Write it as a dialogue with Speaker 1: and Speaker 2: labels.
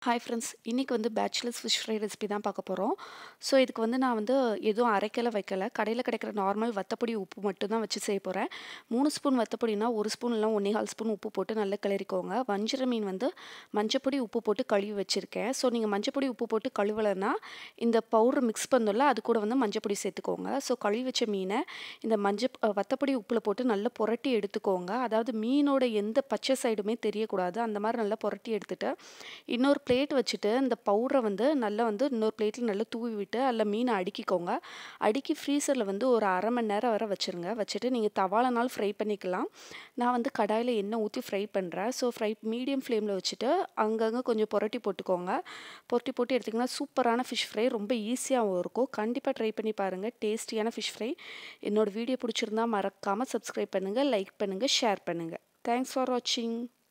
Speaker 1: hi friends இன்றைக்கி வந்து bachelors fish fry recipe தான் பார்க்க போகிறோம் ஸோ இதுக்கு வந்து நான் வந்து எதுவும் அரைக்கல வைக்கல கடையில் கிடைக்கிற நார்மல் வத்தப்பொடி உப்பு மட்டும் தான் வச்சு செய்ய போகிறேன் மூணு ஸ்பூன் வத்தப்பொடினா ஒரு ஸ்பூன் இல்லை ஒன்றே கால் ஸ்பூன் உப்பு போட்டு நல்லா கிளறிக்கோங்க வஞ்சிர மீன் வந்து மஞ்சப்பொடி உப்பு போட்டு கழுவி வச்சுருக்கேன் ஸோ நீங்கள் மஞ்சப்பொடி உப்பு போட்டு கழுவலைன்னா இந்த பவுடர் மிக்ஸ் பண்ணல அது கூட வந்து மஞ்சப்பொடி சேர்த்துக்கோங்க ஸோ கழுவி வச்ச மீனை இந்த மஞ்ச வத்தப்பொடி உப்பில் போட்டு நல்லா புரட்டி எடுத்துக்கோங்க அதாவது மீனோட எந்த பச்சை சைடுமே தெரியக்கூடாது அந்த மாதிரி நல்லா புரட்டி எடுத்துகிட்டு இன்னொரு பிளேட் வச்சுட்டு இந்த பவுடரை வந்து நல்லா வந்து இன்னொரு பிளேட்டில் நல்லா தூவி விட்டு அதில் மீனை அடுக்கிக்கோங்க அடுக்கி ஃப்ரீசரில் வந்து ஒரு அரை மணி நேரம் வரை வச்சுருங்க வச்சுட்டு நீங்கள் தவாலனால் ஃப்ரை பண்ணிக்கலாம் நான் வந்து கடாயில் எண்ணெய் ஊற்றி ஃப்ரை பண்ணுறேன் ஸோ ஃப்ரை மீடியம் ஃப்ளேமில் வச்சுட்டு அங்கங்கே கொஞ்சம் புரட்டி போட்டுக்கோங்க புரட்டி போட்டு எடுத்திங்கன்னா சூப்பரான ஃபிஷ் ஃப்ரை ரொம்ப ஈஸியாகவும் இருக்கும் கண்டிப்பாக ட்ரை பண்ணி பாருங்கள் டேஸ்டியான ஃபிஷ் ஃப்ரை என்னோடய வீடியோ பிடிச்சிருந்தா மறக்காமல் சப்ஸ்கிரைப் பண்ணுங்கள் லைக் பண்ணுங்கள் ஷேர் பண்ணுங்கள் தேங்க்ஸ் ஃபார் வாட்சிங்